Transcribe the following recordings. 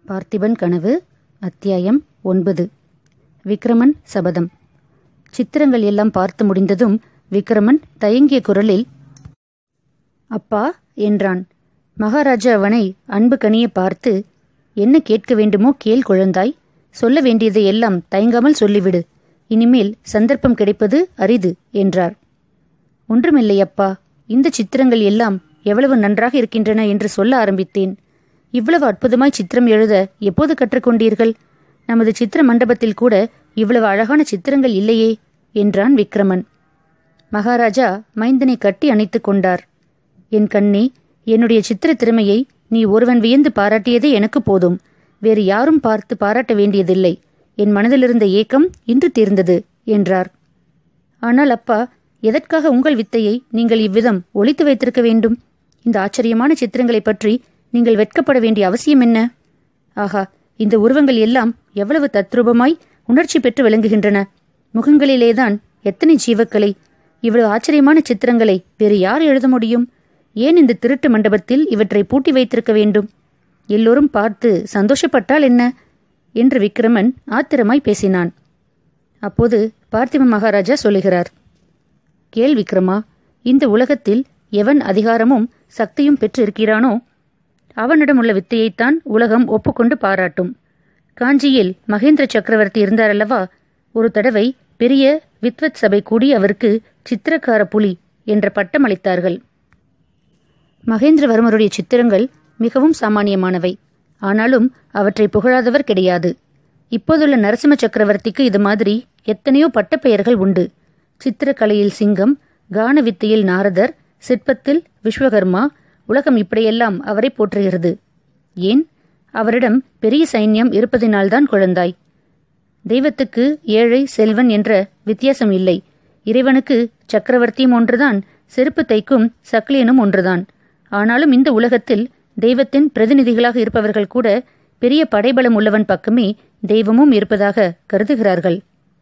பார்த்திபன் கனவு அத்தியாயம் ஒன்பது விக்ரமன் சபதம் சித்திரங்கள் எல்லாம் பார்த்து முடிந்ததும் விக்ரமன் தயங்கிய குரலில் அப்பா என்றான் மகாராஜா அவனை அன்பு கனிய பார்த்து என்ன கேட்க வேண்டுமோ கேள் குழந்தாய் சொல்ல வேண்டியதை எல்லாம் தயங்காமல் சொல்லிவிடு இனிமேல் சந்தர்ப்பம் கிடைப்பது அரிது என்றார் ஒன்றுமில்லை அப்பா இந்த சித்திரங்கள் எல்லாம் எவ்வளவு நன்றாக இருக்கின்றன என்று சொல்ல ஆரம்பித்தேன் இவ்வளவு அற்புதமாய் சித்திரம் எழுத எப்போது கற்றுக்கொண்டீர்கள் நமது சித்திர மண்டபத்தில் கூட இவ்வளவு அழகான சித்திரங்கள் இல்லையே என்றான் விக்ரமன் மகாராஜா மைந்தனை கட்டி அணைத்துக் கொண்டார் என் கண்ணே என்னுடைய சித்திர திறமையை நீ ஒருவன் வியந்து பாராட்டியதே எனக்கு போதும் வேறு யாரும் பார்த்து பாராட்ட வேண்டியதில்லை என் மனதிலிருந்த ஏக்கம் இன்று தீர்ந்தது என்றார் ஆனால் அப்பா எதற்காக உங்கள் வித்தையை நீங்கள் இவ்விதம் ஒளித்து வைத்திருக்க வேண்டும் இந்த ஆச்சரியமான சித்திரங்களைப் பற்றி நீங்கள் வெட்கப்பட வேண்டிய அவசியம் என்ன ஆஹா இந்த உருவங்கள் எல்லாம் எவ்வளவு தத்ரூபமாய் உணர்ச்சி பெற்று விளங்குகின்றன முகங்களிலேதான் எத்தனை ஜீவக்கலை இவ்வளவு ஆச்சரியமான சித்திரங்களை வேறு யார் எழுத முடியும் ஏன் இந்த திருட்டு மண்டபத்தில் இவற்றை பூட்டி வைத்திருக்க வேண்டும் எல்லோரும் பார்த்து சந்தோஷப்பட்டால் என்ன என்று விக்ரமன் ஆத்திரமாய் பேசினான் அப்போது பார்த்திப மகாராஜா சொல்லுகிறார் கேள் விக்ரமா இந்த உலகத்தில் எவன் அதிகாரமும் சக்தியும் பெற்றிருக்கிறானோ அவனிடமுள்ள வித்தையைத்தான் உலகம் ஒப்புக்கொண்டு பாராட்டும் காஞ்சியில் மகேந்திர சக்கரவர்த்தி இருந்தாரல்லவா ஒரு தடவை பெரிய வித்வத் சபை கூடி அவருக்கு சித்திரக்கார புலி என்ற பட்டம் அளித்தார்கள் மகேந்திரவர்மருடைய சித்திரங்கள் மிகவும் சாமானியமானவை ஆனாலும் அவற்றை புகழாதவர் கிடையாது இப்போதுள்ள நரசிம்ம சக்கரவர்த்திக்கு இது மாதிரி எத்தனையோ பட்டப்பெயர்கள் உண்டு சித்திரக்கலையில் சிங்கம் கான வித்தையில் நாரதர் சிற்பத்தில் விஸ்வகர்மா உலகம் இப்படியெல்லாம் அவரை போற்றுகிறது ஏன் அவரிடம் பெரிய சைன்யம் இருப்பதினால்தான் குழந்தாய் தெய்வத்துக்கு ஏழை செல்வன் என்ற வித்தியாசம் இல்லை இறைவனுக்கு சக்கரவர்த்தியும் ஒன்றுதான் செருப்பு தைக்கும் சக்லியனும் ஒன்றுதான் ஆனாலும் இந்த உலகத்தில் தெய்வத்தின் பிரதிநிதிகளாக இருப்பவர்கள் கூட பெரிய படைபலம் உள்ளவன் பக்கமே தெய்வமும் இருப்பதாக கருதுகிறார்கள்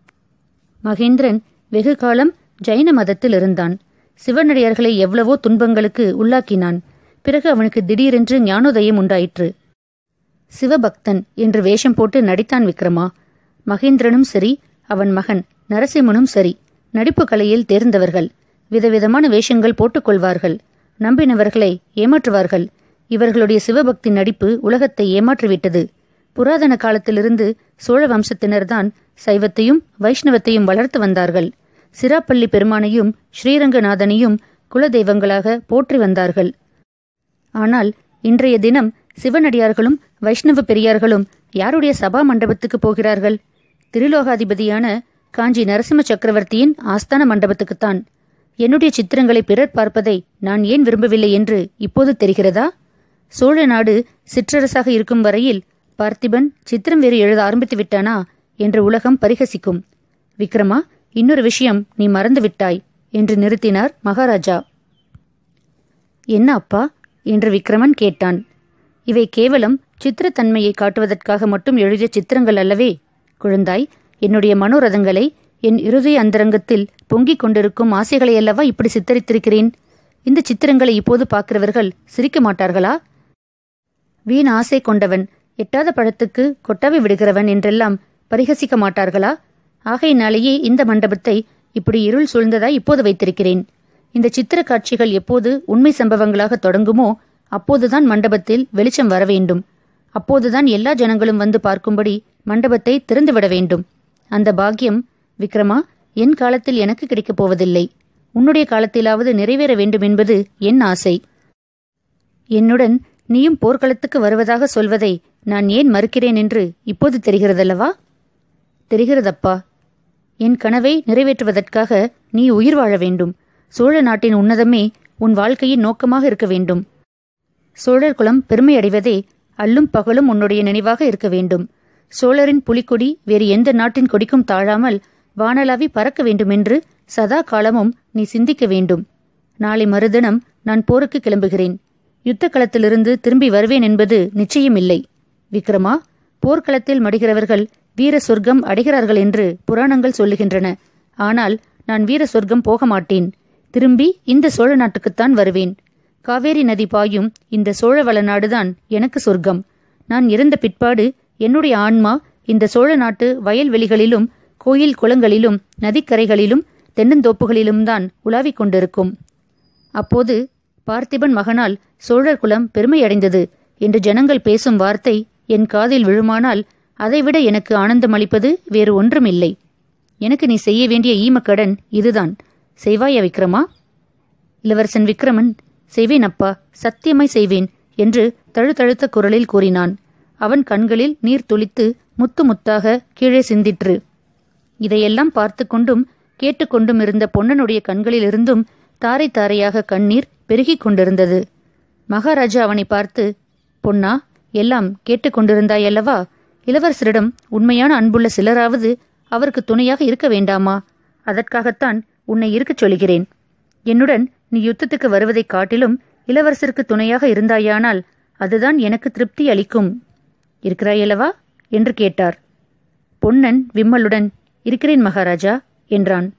மகேந்திரன் வெகு காலம் ஜைன மதத்தில் இருந்தான் சிவனடியார்களை எவ்வளவோ துன்பங்களுக்கு உள்ளாக்கினான் பிறகு அவனுக்கு திடீரென்று ஞானோதயம் உண்டாயிற்று சிவபக்தன் என்று வேஷம் போட்டு நடித்தான் விக்ரமா மகேந்திரனும் சரி அவன் மகன் நரசிம்மனும் சரி நடிப்பு கலையில் தேர்ந்தவர்கள் விதவிதமான வேஷங்கள் போட்டுக்கொள்வார்கள் நம்பினவர்களை ஏமாற்றுவார்கள் இவர்களுடைய சிவபக்தி நடிப்பு உலகத்தை ஏமாற்றிவிட்டது புராதன காலத்திலிருந்து சோழ வம்சத்தினர்தான் சைவத்தையும் வைஷ்ணவத்தையும் வளர்த்து வந்தார்கள் சிராப்பள்ளி பெருமானையும் ஸ்ரீரங்கநாதனையும் குலதெய்வங்களாக போற்றி வந்தார்கள் ஆனால் இன்றைய தினம் சிவனடியார்களும் வைஷ்ணவ பெரியார்களும் யாருடைய சபா மண்டபத்துக்கு போகிறார்கள் திருலோகாதிபதியான காஞ்சி நரசிம்ம சக்கரவர்த்தியின் ஆஸ்தான மண்டபத்துக்குத்தான் என்னுடைய சித்திரங்களை பிறர் பார்ப்பதை நான் ஏன் விரும்பவில்லை என்று இப்போது தெரிகிறதா சோழ நாடு சிற்றரசாக இருக்கும் வரையில் பார்த்திபன் சித்திரம் வேறு எழுத ஆரம்பித்து விட்டானா என்று உலகம் பரிகசிக்கும் விக்ரமா இன்னொரு விஷயம் நீ மறந்து விட்டாய் என்று நிறுத்தினார் மகாராஜா என்ன அப்பா என்று விக்ரமன் கேட்டான் இவை கேவலம் சித்திரத்தன்மையை காட்டுவதற்காக மட்டும் எழுதிய சித்திரங்கள் அல்லவே குழந்தாய் என்னுடைய மனோரதங்களை என் இருதய அந்தரங்கத்தில் பொங்கிக் கொண்டிருக்கும் ஆசைகளையல்லவா இப்படி சித்தரித்திருக்கிறேன் இந்த சித்திரங்களை இப்போது பார்க்கிறவர்கள் சிரிக்க மாட்டார்களா வீண் ஆசை கொண்டவன் எட்டாத பழத்துக்கு கொட்டாவி விடுகிறவன் என்றெல்லாம் பரிகசிக்க மாட்டார்களா ஆகையினாலேயே இந்த மண்டபத்தை இப்படி இருள் சூழ்ந்ததாய் இப்போது வைத்திருக்கிறேன் இந்த சித்திர காட்சிகள் எப்போது உண்மை சம்பவங்களாக தொடங்குமோ அப்போதுதான் மண்டபத்தில் வெளிச்சம் வர வேண்டும் அப்போதுதான் எல்லா ஜனங்களும் வந்து பார்க்கும்படி மண்டபத்தை திறந்துவிட வேண்டும் அந்த பாக்கியம் விக்ரமா என் காலத்தில் எனக்கு கிடைக்கப் போவதில்லை உன்னுடைய காலத்திலாவது நிறைவேற வேண்டும் என்பது என் ஆசை என்னுடன் நீயும் போர்க்களத்துக்கு வருவதாக சொல்வதை நான் ஏன் மறுக்கிறேன் என்று இப்போது தெரிகிறதல்லவா தெரிகிறதப்பா என் கனவை நிறைவேற்றுவதற்காக நீ உயிர் வாழ வேண்டும் சோழ நாட்டின் உன்னதமே உன் வாழ்க்கையின் நோக்கமாக இருக்க வேண்டும் சோழர் குலம் பெருமையடைவதே அல்லும் பகலும் உன்னுடைய நினைவாக இருக்க வேண்டும் சோழரின் புலிக்கொடி வேறு எந்த நாட்டின் கொடிக்கும் தாழாமல் வானலாவி பறக்க வேண்டுமென்று சதா காலமும் நீ சிந்திக்க வேண்டும் நாளை மறுதினம் நான் போருக்கு கிளம்புகிறேன் யுத்த களத்திலிருந்து திரும்பி வருவேன் என்பது நிச்சயமில்லை விக்ரமா போர்க்களத்தில் மடிகிறவர்கள் வீர சொர்க்கம் அடைகிறார்கள் என்று புராணங்கள் சொல்லுகின்றன ஆனால் நான் வீர சொர்க்கம் போக மாட்டேன் திரும்பி இந்த சோழ நாட்டுக்குத்தான் வருவேன் காவேரி நதி பாயும் இந்த சோழவள நாடுதான் எனக்கு சொர்க்கம் நான் இறந்த பிற்பாடு என்னுடைய ஆன்மா இந்த சோழ நாட்டு வயல்வெளிகளிலும் கோயில் குளங்களிலும் நதிக்கரைகளிலும் தென்னந்தோப்புகளிலும் தான் உலாவிக் கொண்டிருக்கும் அப்போது பார்த்திபன் மகனால் சோழர் குலம் பெருமையடைந்தது என்று ஜனங்கள் பேசும் வார்த்தை என் காதில் விழுமானால் அதைவிட எனக்கு ஆனந்தம் அளிப்பது வேறு ஒன்றுமில்லை எனக்கு நீ செய்ய வேண்டிய ஈமக்கடன் இதுதான் செய்வாயா விக்ரமா இளவரசன் விக்ரமன் செய்வேன் அப்பா சத்தியமாய் செய்வேன் என்று தழுதழுத்த குரலில் கூறினான் அவன் கண்களில் நீர் துளித்து முத்து முத்தாக கீழே சிந்திற்று இதையெல்லாம் பார்த்து கொண்டும் கேட்டுக்கொண்டும் இருந்த பொன்னனுடைய கண்களிலிருந்தும் தாரை தாரையாக கண்ணீர் பெருகிக் கொண்டிருந்தது மகாராஜா அவனை பார்த்து பொன்னா எல்லாம் கேட்டுக்கொண்டிருந்தாயல்லவா இளவரசரிடம் உண்மையான அன்புள்ள சிலராவது அவருக்கு துணையாக இருக்க வேண்டாமா அதற்காகத்தான் உன்னை இருக்கச் சொல்கிறேன் என்னுடன் நீ யுத்தத்துக்கு வருவதைக் காட்டிலும் இளவரசருக்கு துணையாக இருந்தாயானால் அதுதான் எனக்கு திருப்தி அளிக்கும் இருக்கிறாயல்லவா என்று கேட்டார் பொன்னன் விம்மலுடன் இருக்கிறேன் மகாராஜா என்றான்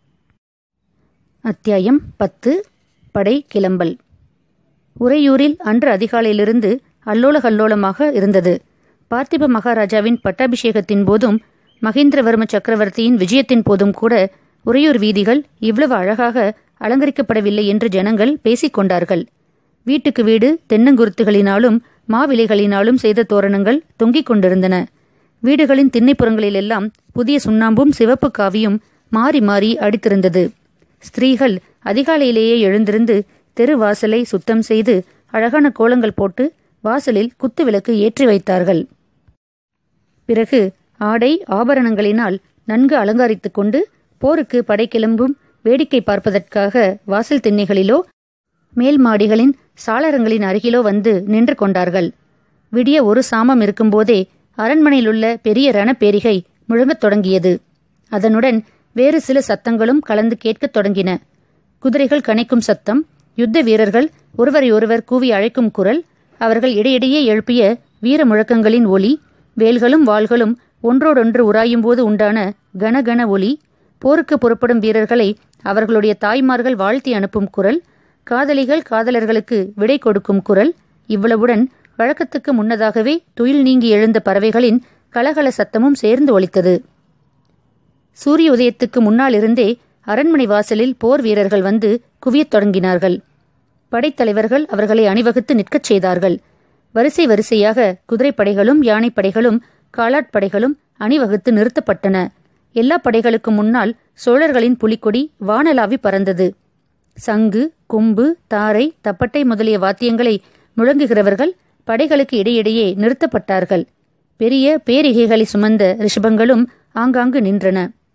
அத்தியாயம் பத்து படை கிளம்பல் உறையூரில் அன்று அதிகாலையிலிருந்து அல்லோல கல்லோலமாக இருந்தது பார்த்திப மகாராஜாவின் பட்டாபிஷேகத்தின் போதும் மகேந்திரவர்ம சக்கரவர்த்தியின் விஜயத்தின் போதும் கூட உறையூர் வீதிகள் இவ்வளவு அழகாக அலங்கரிக்கப்படவில்லை என்று ஜனங்கள் பேசிக் கொண்டார்கள் வீட்டுக்கு வீடு தென்னங்குருத்துகளினாலும் மாவிலைகளினாலும் செய்த தோரணங்கள் தொங்கிக் கொண்டிருந்தன வீடுகளின் திண்ணைப்புறங்களிலெல்லாம் புதிய சுண்ணாம்பும் சிவப்பு காவியும் மாறி மாறி அடித்திருந்தது ஸ்திரீகள் அதிகாலையிலேயே எழுந்திருந்து தெரு வாசலை சுத்தம் செய்து அழகான கோலங்கள் போட்டு வாசலில் குத்துவிளக்கு ஏற்றி வைத்தார்கள் பிறகு ஆடை ஆபரணங்களினால் நன்கு அலங்கரித்துக் கொண்டு போருக்கு படை கிளம்பும் வேடிக்கை பார்ப்பதற்காக வாசல் திண்ணைகளிலோ மேல் மாடிகளின் சாளரங்களின் அருகிலோ வந்து நின்று கொண்டார்கள் விடிய ஒரு சாமம் இருக்கும்போதே அரண்மனையிலுள்ள பெரிய ரணப்பேரிகை முழங்கத் தொடங்கியது அதனுடன் வேறு சில சத்தங்களும் கலந்து கேட்கத் தொடங்கின குதிரைகள் கனைக்கும் சத்தம் யுத்த வீரர்கள் ஒருவரை ஒருவர் கூவி அழைக்கும் குரல் அவர்கள் இடையிடையே எழுப்பிய வீர முழக்கங்களின் ஒலி வேல்களும் வாள்களும் ஒன்றோடொன்று உராயும்போது உண்டான கனகன ஒலி போருக்கு புறப்படும் வீரர்களை அவர்களுடைய தாய்மார்கள் வாழ்த்தி அனுப்பும் குரல் காதலிகள் காதலர்களுக்கு விடை கொடுக்கும் குரல் இவ்வளவுடன் வழக்கத்துக்கு முன்னதாகவே துயில் நீங்கி எழுந்த பறவைகளின் கலகல சத்தமும் சேர்ந்து ஒலித்தது சூரிய உதயத்துக்கு முன்னால் இருந்தே அரண்மனை வாசலில் போர் வீரர்கள் வந்து குவியத் தொடங்கினார்கள் படைத்தலைவர்கள் அவர்களை அணிவகுத்து நிற்கச் செய்தார்கள் வரிசை வரிசையாக குதிரைப்படைகளும் யானைப்படைகளும் காலாட்படைகளும் அணிவகுத்து நிறுத்தப்பட்டன எல்லா படைகளுக்கும் முன்னால் சோழர்களின் புலிக்கொடி வானலாவி பறந்தது சங்கு கொம்பு தாரை தப்பட்டை முதலிய வாத்தியங்களை முழங்குகிறவர்கள் படைகளுக்கு இடையிடையே நிறுத்தப்பட்டார்கள் பெரிய பேரிகைகளை சுமந்த ரிஷபங்களும் ஆங்காங்கு நின்றன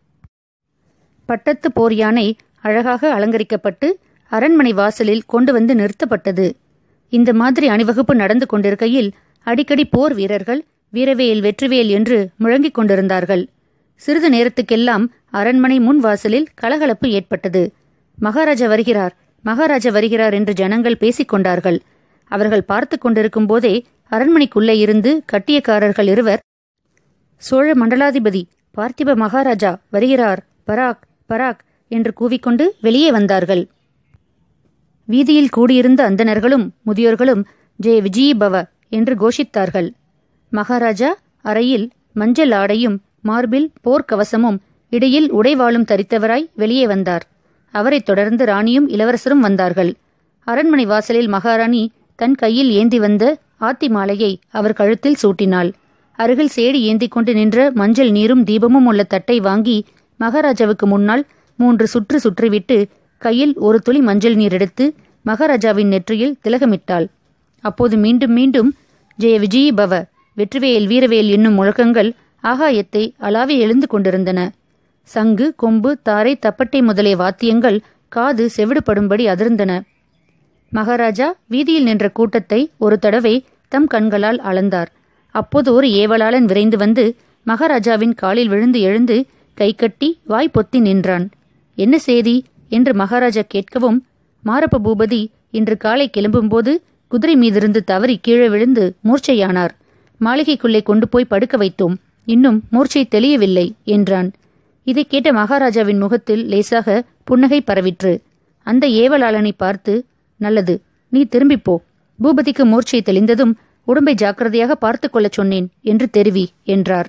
பட்டத்து போர் யானை அழகாக அலங்கரிக்கப்பட்டு அரண்மனை வாசலில் கொண்டு வந்து நிறுத்தப்பட்டது இந்த மாதிரி அணிவகுப்பு நடந்து கொண்டிருக்கையில் அடிக்கடி போர் வீரர்கள் வீரவேல் வெற்றிவேல் என்று முழங்கிக் கொண்டிருந்தார்கள் சிறிது நேரத்துக்கெல்லாம் அரண்மனை முன் வாசலில் கலகலப்பு ஏற்பட்டது மகாராஜா வருகிறார் மகாராஜா வருகிறார் என்று ஜனங்கள் பேசிக் கொண்டார்கள் அவர்கள் பார்த்து கொண்டிருக்கும் போதே அரண்மனைக்குள்ளே இருந்து கட்டியக்காரர்கள் இருவர் சோழ மண்டலாதிபதி பார்த்திப மகாராஜா வருகிறார் பராக் பராக் என்று கூவிக்கொண்டு வெளியே வந்தார்கள் வீதியில் கூடியிருந்த அந்தணர்களும் முதியோர்களும் ஜெய விஜயி பவ என்று கோஷித்தார்கள் மகாராஜா அறையில் மஞ்சள் ஆடையும் மார்பில் போர்க்கவசமும் இடையில் உடைவாளும் தரித்தவராய் வெளியே வந்தார் அவரைத் தொடர்ந்து ராணியும் இளவரசரும் வந்தார்கள் அரண்மனை வாசலில் மகாராணி தன் கையில் ஏந்தி வந்த ஆத்தி மாலையை அவர் கழுத்தில் சூட்டினாள் அருகில் சேடி ஏந்திக் கொண்டு நின்ற மஞ்சள் நீரும் தீபமும் உள்ள தட்டை வாங்கி மகாராஜாவுக்கு முன்னால் மூன்று சுற்று சுற்றிவிட்டு கையில் ஒரு துளி மஞ்சள் நீர் எடுத்து மகாராஜாவின் நெற்றியில் திலகமிட்டாள் அப்போது மீண்டும் மீண்டும் ஜெய விஜயி பவ வெற்றிவேல் வீரவேல் என்னும் முழக்கங்கள் ஆகாயத்தை அலாவி எழுந்து கொண்டிருந்தன சங்கு கொம்பு தாரை தப்பட்டை முதலிய வாத்தியங்கள் காது செவிடுபடும்படி அதிர்ந்தன மகாராஜா வீதியில் நின்ற கூட்டத்தை ஒரு தடவை தம் கண்களால் அளந்தார் அப்போது ஒரு ஏவலாளன் விரைந்து வந்து மகாராஜாவின் காலில் விழுந்து எழுந்து கை கட்டி வாய் பொத்தி நின்றான் என்ன செய்தி என்று மகாராஜா கேட்கவும் மாரப்ப பூபதி இன்று காலை கிளம்பும்போது குதிரை மீதிருந்து தவறி கீழே விழுந்து மூர்ச்சையானார் மாளிகைக்குள்ளே கொண்டு போய் படுக்க வைத்தோம் இன்னும் மூர்ச்சை தெளியவில்லை என்றான் இதை கேட்ட மகாராஜாவின் முகத்தில் லேசாக புன்னகை பரவிற்று அந்த ஏவலாளனை பார்த்து நல்லது நீ திரும்பிப்போ பூபதிக்கு மூர்ச்சை தெளிந்ததும் உடம்பை ஜாக்கிரதையாக பார்த்து கொள்ளச் சொன்னேன் என்று தெரிவி என்றார்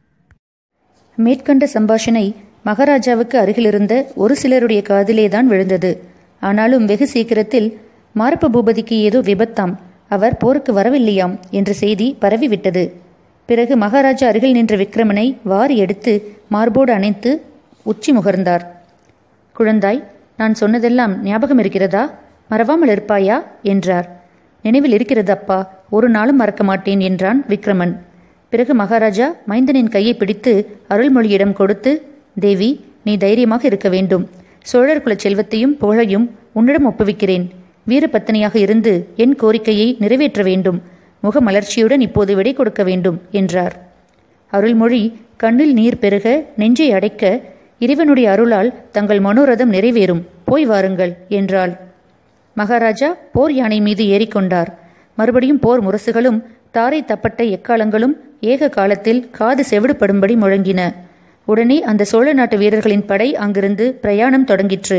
மேற்கண்ட சம்பாஷணை மகாராஜாவுக்கு அருகிலிருந்த ஒரு சிலருடைய காதிலேதான் விழுந்தது ஆனாலும் வெகு சீக்கிரத்தில் மாரப்ப பூபதிக்கு ஏதோ விபத்தாம் அவர் போருக்கு வரவில்லையாம் என்ற செய்தி பரவிவிட்டது பிறகு மகாராஜா அருகில் நின்ற விக்ரமனை வாரி எடுத்து மார்போடு அணைத்து உச்சி முகர்ந்தார் குழந்தாய் நான் சொன்னதெல்லாம் ஞாபகம் இருக்கிறதா மறவாமல் இருப்பாயா என்றார் நினைவில் இருக்கிறது அப்பா ஒரு நாளும் மறக்க மாட்டேன் என்றான் விக்ரமன் பிறகு மகாராஜா மைந்தனின் கையை பிடித்து அருள்மொழியிடம் கொடுத்து தேவி நீ தைரியமாக இருக்க வேண்டும் சோழர் குலச் செல்வத்தையும் புகழையும் உன்னிடம் ஒப்புவிக்கிறேன் வீரபத்தினியாக இருந்து என் கோரிக்கையை நிறைவேற்ற வேண்டும் முகமலர்ச்சியுடன் இப்போது விடை கொடுக்க வேண்டும் என்றார் அருள்மொழி கண்ணில் நீர் பெருக நெஞ்சை அடைக்க இறைவனுடைய அருளால் தங்கள் மனோரதம் நிறைவேறும் போய் வாருங்கள் என்றாள் மகாராஜா போர் யானை மீது ஏறிக்கொண்டார் மறுபடியும் போர் முரசுகளும் தாரை தப்பட்ட எக்காலங்களும் ஏக காலத்தில் காது செவிடுபடும்படி முழங்கின உடனே அந்த சோழ நாட்டு வீரர்களின் படை அங்கிருந்து பிரயாணம் தொடங்கிற்று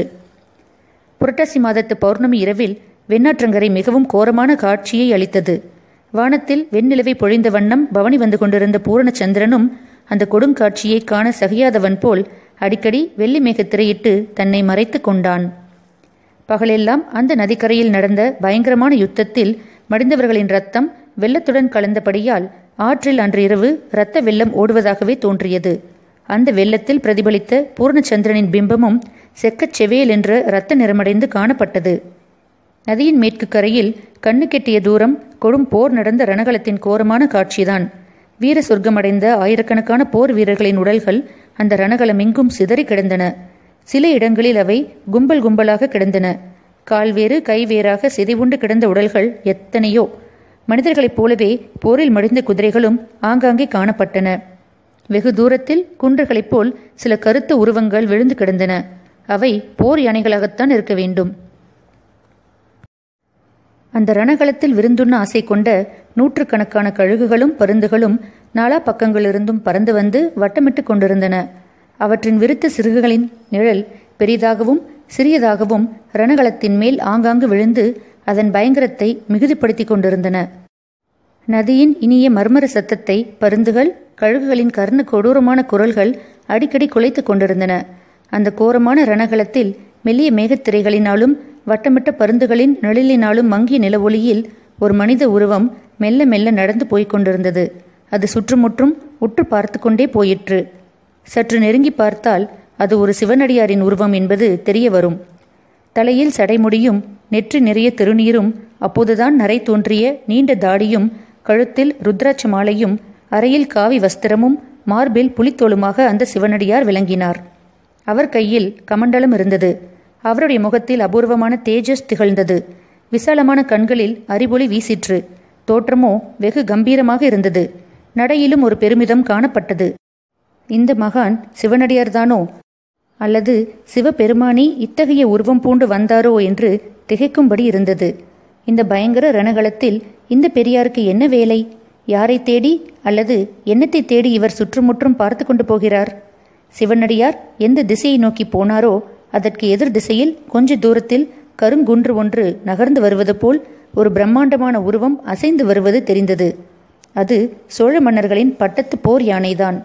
புரட்டாசி மாதத்து பௌர்ணமி இரவில் வெண்ணாற்றங்கரை மிகவும் கோரமான காட்சியை அளித்தது வானத்தில் வெண்ணிலவை பொழிந்த வண்ணம் பவனி வந்து கொண்டிருந்த பூரணச்சந்திரனும் அந்த கொடுங்காட்சியை காண சகியாதவன் போல் அடிக்கடி வெள்ளி மேகத்திரையிட்டு தன்னை மறைத்து கொண்டான் பகலெல்லாம் அந்த நதிக்கரையில் நடந்த பயங்கரமான யுத்தத்தில் மடிந்தவர்களின் ரத்தம் வெள்ளத்துடன் கலந்தபடியால் ஆற்றில் அன்று இரவு இரத்த வெள்ளம் ஓடுவதாகவே தோன்றியது அந்த வெள்ளத்தில் பிரதிபலித்த பூர்ணச்சந்திரனின் பிம்பமும் செக்கச் செவேல் என்ற இரத்த நிறமடைந்து காணப்பட்டது நதியின் மேற்கு கரையில் கண்ணு கெட்டிய தூரம் கொடும் போர் நடந்த ரணகலத்தின் கோரமான காட்சிதான் வீர சொர்க்கமடைந்த ஆயிரக்கணக்கான போர் வீரர்களின் உடல்கள் அந்த ரணகலம் எங்கும் சிதறி கிடந்தன சில இடங்களில் அவை கும்பல் கும்பலாக கிடந்தன கால்வேறு கைவேறாக சிதைவுண்டு கிடந்த உடல்கள் எத்தனையோ மனிதர்களைப் போலவே போரில் மடிந்த குதிரைகளும் ஆங்காங்கே காணப்பட்டன வெகு தூரத்தில் குன்றுகளைப் போல் சில கருத்த உருவங்கள் விழுந்து கிடந்தன அவை போர் யானைகளாகத்தான் இருக்க வேண்டும் அந்த ரணகளத்தில் விருந்துண்ண ஆசை கொண்ட நூற்றுக்கணக்கான கழுகுகளும் பருந்துகளும் நாலா பக்கங்களிலிருந்தும் பறந்து வந்து வட்டமிட்டு கொண்டிருந்தன அவற்றின் விருத்த சிறுகுகளின் நிழல் பெரிதாகவும் சிறியதாகவும் ரணகளத்தின் மேல் ஆங்காங்கு விழுந்து அதன் பயங்கரத்தை மிகுதிப்படுத்திக் கொண்டிருந்தன நதியின் இனிய மர்மர சத்தத்தை பருந்துகள் கழுகுகளின் கர்ண கொடூரமான குரல்கள் அடிக்கடி குலைத்துக் கொண்டிருந்தன அந்த கோரமான ரணகலத்தில் மெல்லிய மேகத்திரைகளினாலும் வட்டமிட்ட பருந்துகளின் நிழலினாலும் மங்கிய நிலவொளியில் ஒரு மனித உருவம் மெல்ல மெல்ல நடந்து போய்க் கொண்டிருந்தது அது சுற்றுமுற்றும் உற்று பார்த்து கொண்டே போயிற்று சற்று நெருங்கி பார்த்தால் அது ஒரு சிவனடியாரின் உருவம் என்பது தெரிய வரும் தலையில் சடைமுடியும் நெற்றி நிறைய திருநீரும் அப்போதுதான் நரை தோன்றிய நீண்ட தாடியும் கழுத்தில் ருத்ராட்ச மாலையும் அறையில் காவி வஸ்திரமும் மார்பில் புலித்தோலுமாக அந்த சிவனடியார் விளங்கினார் அவர் கையில் கமண்டலம் இருந்தது அவருடைய முகத்தில் அபூர்வமான தேஜஸ் திகழ்ந்தது விசாலமான கண்களில் அறிவொளி வீசிற்று தோற்றமோ வெகு கம்பீரமாக இருந்தது நடையிலும் ஒரு பெருமிதம் காணப்பட்டது இந்த மகான் சிவனடியார்தானோ அல்லது சிவபெருமானி இத்தகைய உருவம் பூண்டு வந்தாரோ என்று திகைக்கும்படி இருந்தது இந்த பயங்கர ரணகளத்தில் இந்த பெரியாருக்கு என்ன வேலை யாரை தேடி அல்லது என்னத்தை தேடி இவர் சுற்றுமுற்றும் பார்த்து கொண்டு போகிறார் சிவனடியார் எந்த திசையை நோக்கி போனாரோ அதற்கு எதிர் திசையில் கொஞ்ச தூரத்தில் கருங்குன்று ஒன்று நகர்ந்து வருவது போல் ஒரு பிரம்மாண்டமான உருவம் அசைந்து வருவது தெரிந்தது அது சோழ மன்னர்களின் பட்டத்து போர் யானைதான்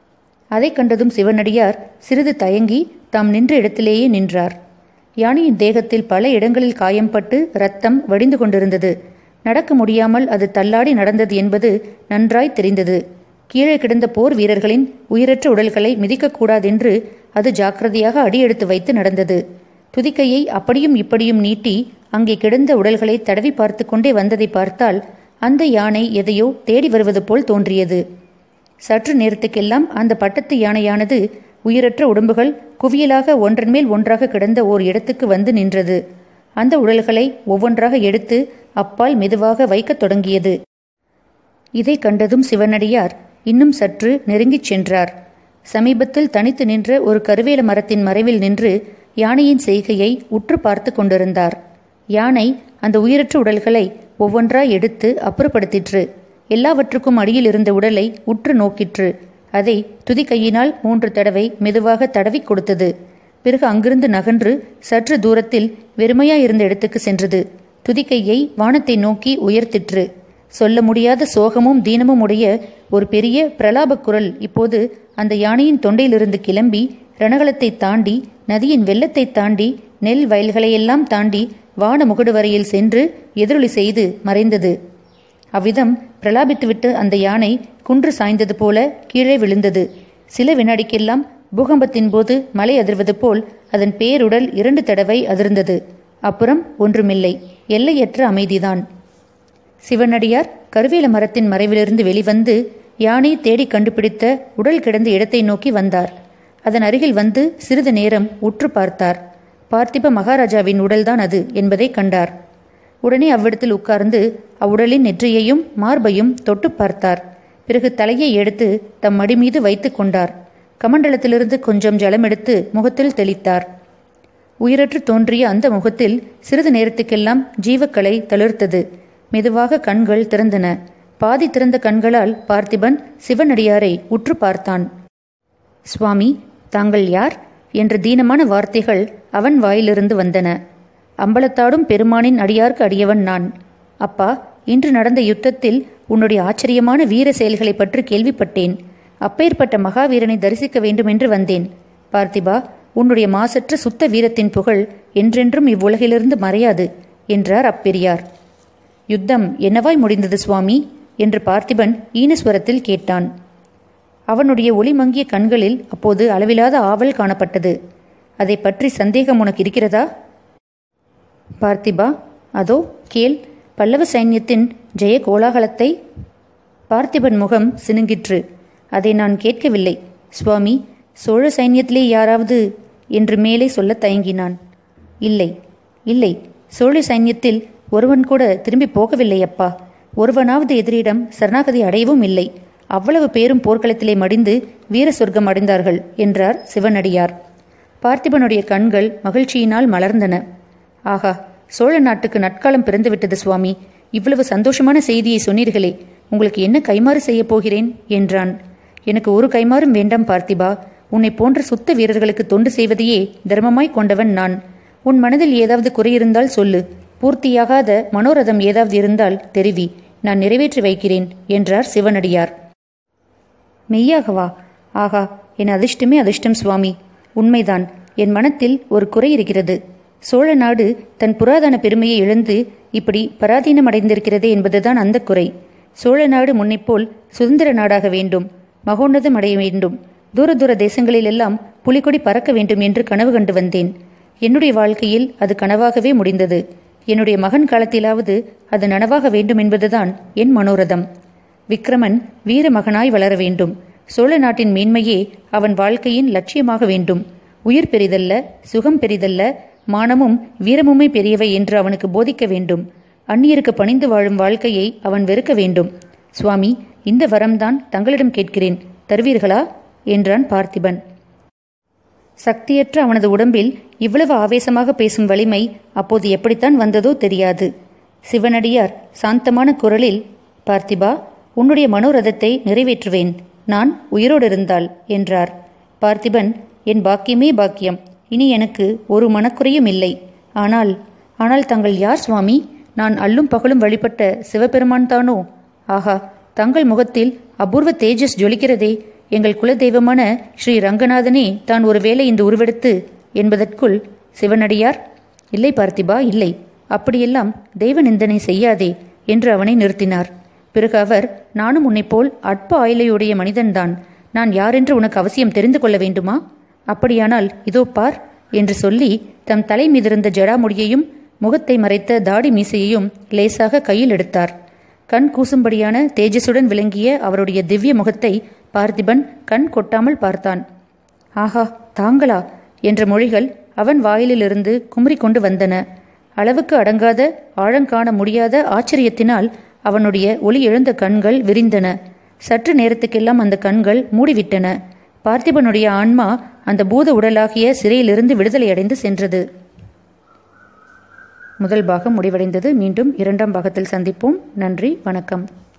அதைக் கண்டதும் சிவனடியார் சிறிது தயங்கி தாம் நின்ற இடத்திலேயே நின்றார் யானையின் தேகத்தில் பல இடங்களில் காயம்பட்டு ரத்தம் வடிந்து கொண்டிருந்தது நடக்க முடியாமல் அது தள்ளாடி நடந்தது என்பது நன்றாய் தெரிந்தது கீழே கிடந்த போர் வீரர்களின் உயிரற்ற உடல்களை மிதிக்கக்கூடாதென்று அது ஜாக்கிரதையாக அடியெடுத்து வைத்து நடந்தது துதிக்கையை அப்படியும் இப்படியும் நீட்டி அங்கே கிடந்த உடல்களை தடவி பார்த்து கொண்டே வந்ததை பார்த்தால் அந்த யானை எதையோ தேடி வருவது போல் தோன்றியது சற்று நேரத்துக்கெல்லாம் அந்த பட்டத்து யானையானது உயிரற்ற உடம்புகள் குவியலாக ஒன்றன் மேல் ஒன்றாக கிடந்த ஓர் இடத்துக்கு வந்து நின்றது அந்த உடல்களை ஒவ்வொன்றாக எடுத்து அப்பால் மெதுவாக வைக்கத் தொடங்கியது இதை கண்டதும் சிவனடியார் இன்னும் சற்று நெருங்கிச் சென்றார் சமீபத்தில் தனித்து நின்ற ஒரு கருவேல மரத்தின் மறைவில் நின்று யானையின் செய்கையை உற்று பார்த்து கொண்டிருந்தார் யானை அந்த உயிரற்ற உடல்களை ஒவ்வொன்றாய் எடுத்து அப்புறப்படுத்திற்று எல்லாவற்றுக்கும் அடியில் இருந்த உடலை உற்று நோக்கிற்று அதை துதி கையினால் மூன்று தடவை மெதுவாக தடவி கொடுத்தது பிறகு அங்கிருந்து நகன்று சற்று தூரத்தில் வெறுமையாயிருந்த இடத்துக்கு சென்றது துதிக்கையை வானத்தை நோக்கி உயர்த்திற்று சொல்ல முடியாத சோகமும் தீனமும் உடைய ஒரு பெரிய பிரலாபக் குரல் இப்போது அந்த யானையின் தொண்டையிலிருந்து கிளம்பி ரணகலத்தை தாண்டி நதியின் வெள்ளத்தை தாண்டி நெல் வயல்களையெல்லாம் தாண்டி வான முகடு வரையில் சென்று எதிரொலி செய்து மறைந்தது அவ்விதம் பிரலாபித்துவிட்டு அந்த யானை குன்று சாய்ந்தது போல கீழே விழுந்தது சில வினாடிக்கெல்லாம் பூகம்பத்தின் போது மலை அதிர்வது போல் அதன் பேருடல் இரண்டு தடவை அதிர்ந்தது அப்புறம் ஒன்றுமில்லை எல்லையற்ற அமைதிதான் சிவனடியார் கருவேல மரத்தின் மறைவிலிருந்து வெளிவந்து யானை தேடி கண்டுபிடித்த உடல் கிடந்த இடத்தை நோக்கி வந்தார் அதன் அருகில் வந்து சிறிது நேரம் உற்று பார்த்தார் பார்த்திப மகாராஜாவின் உடல்தான் அது என்பதை கண்டார் உடனே அவ்விடத்தில் உட்கார்ந்து அவ்வுடலின் நெற்றியையும் மார்பையும் தொட்டு பார்த்தார் பிறகு தலையை எடுத்து தம் மடி மீது வைத்து கொண்டார் கமண்டலத்திலிருந்து கொஞ்சம் ஜலம் எடுத்து முகத்தில் தெளித்தார் உயிரற்று தோன்றிய அந்த முகத்தில் சிறிது நேரத்துக்கெல்லாம் ஜீவக்கலை தளிர்த்தது மெதுவாக கண்கள் திறந்தன பாதி திறந்த கண்களால் பார்த்திபன் சிவனடியாரை உற்று பார்த்தான் சுவாமி தாங்கள் யார் என்ற தீனமான வார்த்தைகள் அவன் வாயிலிருந்து வந்தன அம்பலத்தாடும் பெருமானின் அடியார்க்கு அடியவன் நான் அப்பா இன்று நடந்த யுத்தத்தில் உன்னுடைய ஆச்சரியமான வீர செயல்களை பற்றி கேள்விப்பட்டேன் அப்பேற்பட்ட மகாவீரனை தரிசிக்க வேண்டும் என்று வந்தேன் பார்த்திபா உன்னுடைய மாசற்ற சுத்த வீரத்தின் புகழ் என்றென்றும் இவ்வுலகிலிருந்து மறையாது என்றார் அப்பெரியார் யுத்தம் என்னவாய் முடிந்தது சுவாமி என்று பார்த்திபன் ஈனஸ்வரத்தில் கேட்டான் அவனுடைய ஒளி மங்கிய கண்களில் அப்போது அளவிலாத ஆவல் காணப்பட்டது அதை பற்றி சந்தேகம் உனக்கு இருக்கிறதா பார்த்திபா அதோ கேள் பல்லவ சைன்யத்தின் ஜெய கோலாகலத்தை பார்த்திபன் முகம் சினுங்கிற்று அதை நான் கேட்கவில்லை சுவாமி சோழ சைன்யத்திலே யாராவது என்று மேலே சொல்ல தயங்கினான் இல்லை இல்லை சோழ சைன்யத்தில் ஒருவன் கூட திரும்பி போகவில்லை அப்பா ஒருவனாவது எதிரிடம் சரணாகதி அடையவும் இல்லை அவ்வளவு பேரும் போர்க்களத்திலே மடிந்து வீர சொர்க்கம் அடைந்தார்கள் என்றார் சிவனடியார் பார்த்திபனுடைய கண்கள் மகிழ்ச்சியினால் மலர்ந்தன ஆகா சோழ நாட்டுக்கு நட்காலம் பிறந்துவிட்டது சுவாமி இவ்வளவு சந்தோஷமான செய்தியை சொன்னீர்களே உங்களுக்கு என்ன கைமாறு செய்யப் போகிறேன் என்றான் எனக்கு ஒரு கைமாறும் வேண்டாம் பார்த்திபா உன்னை போன்ற சுத்த வீரர்களுக்கு தொண்டு செய்வதையே தர்மமாய் கொண்டவன் நான் உன் மனதில் ஏதாவது குறை இருந்தால் சொல்லு பூர்த்தியாகாத மனோரதம் ஏதாவது இருந்தால் தெரிவி நான் நிறைவேற்றி வைக்கிறேன் என்றார் சிவனடியார் மெய்யாகவா ஆகா என் அதிர்ஷ்டமே அதிர்ஷ்டம் சுவாமி உண்மைதான் என் மனத்தில் ஒரு குறை இருக்கிறது சோழ நாடு தன் புராதன பெருமையை இழந்து இப்படி பராதீனம் அடைந்திருக்கிறதே என்பதுதான் அந்த குறை சோழ நாடு முன்னைப்போல் சுதந்திர நாடாக வேண்டும் மகோன்னதம் அடைய வேண்டும் தூர தூர தேசங்களிலெல்லாம் புலிகொடி பறக்க வேண்டும் என்று கனவு கண்டு வந்தேன் என்னுடைய வாழ்க்கையில் அது கனவாகவே முடிந்தது என்னுடைய மகன் காலத்திலாவது அது நனவாக வேண்டும் என்பதுதான் என் மனோரதம் விக்ரமன் வீர மகனாய் வளர வேண்டும் சோழ நாட்டின் மேன்மையே அவன் வாழ்க்கையின் லட்சியமாக வேண்டும் உயிர் பெரிதல்ல சுகம் பெரிதல்ல மானமும் வீரமுமே பெரியவை என்று அவனுக்கு போதிக்க வேண்டும் அந்நியருக்கு பணிந்து வாழும் வாழ்க்கையை அவன் வெறுக்க வேண்டும் சுவாமி இந்த வரம்தான் தங்களிடம் கேட்கிறேன் தருவீர்களா என்றான் பார்த்திபன் சக்தியற்ற அவனது உடம்பில் இவ்வளவு ஆவேசமாக பேசும் வலிமை அப்போது எப்படித்தான் வந்ததோ தெரியாது சிவனடியார் சாந்தமான குரலில் பார்த்திபா உன்னுடைய மனோரதத்தை நிறைவேற்றுவேன் நான் உயிரோடு இருந்தால் என்றார் பார்த்திபன் என் பாக்கியமே பாக்கியம் இனி எனக்கு ஒரு மனக்குறையும் இல்லை ஆனால் ஆனால் தங்கள் யார் சுவாமி நான் அல்லும் பகலும் வழிபட்ட சிவபெருமான் தானோ ஆஹா தங்கள் முகத்தில் அபூர்வ தேஜஸ் ஜொலிக்கிறதே எங்கள் குலதெய்வமான ஸ்ரீ ரங்கநாதனே தான் ஒருவேளை இந்த உருவெடுத்து என்பதற்குள் சிவனடியார் இல்லை பார்த்திபா இல்லை அப்படியெல்லாம் தெய்வ நிந்தனை செய்யாதே என்று அவனை நிறுத்தினார் பிறகு அவர் நானும் உன்னைப் போல் அற்ப ஆயிலையுடைய மனிதன்தான் நான் யாரென்று உனக்கு அவசியம் தெரிந்து கொள்ள வேண்டுமா அப்படியானால் இதோ பார் என்று சொல்லி தம் தலை மீதிருந்த ஜடாமுடியையும் முகத்தை மறைத்த தாடி மீசையையும் லேசாக கையில் எடுத்தார் கண் கூசும்படியான தேஜஸுடன் விளங்கிய அவருடைய திவ்ய முகத்தை பார்த்திபன் கண் கொட்டாமல் பார்த்தான் ஆஹா தாங்களா என்ற மொழிகள் அவன் வாயிலிலிருந்து குமரிக்கொண்டு வந்தன அளவுக்கு அடங்காத ஆழங்காண முடியாத ஆச்சரியத்தினால் அவனுடைய ஒளி எழுந்த கண்கள் விரிந்தன சற்று நேரத்துக்கெல்லாம் அந்த கண்கள் மூடிவிட்டன பார்த்திபனுடைய ஆன்மா அந்த பூத உடலாகிய சிறையிலிருந்து விடுதலையடைந்து சென்றது முதல் பாகம் முடிவடைந்தது மீண்டும் இரண்டாம் பாகத்தில் சந்திப்போம் நன்றி வணக்கம்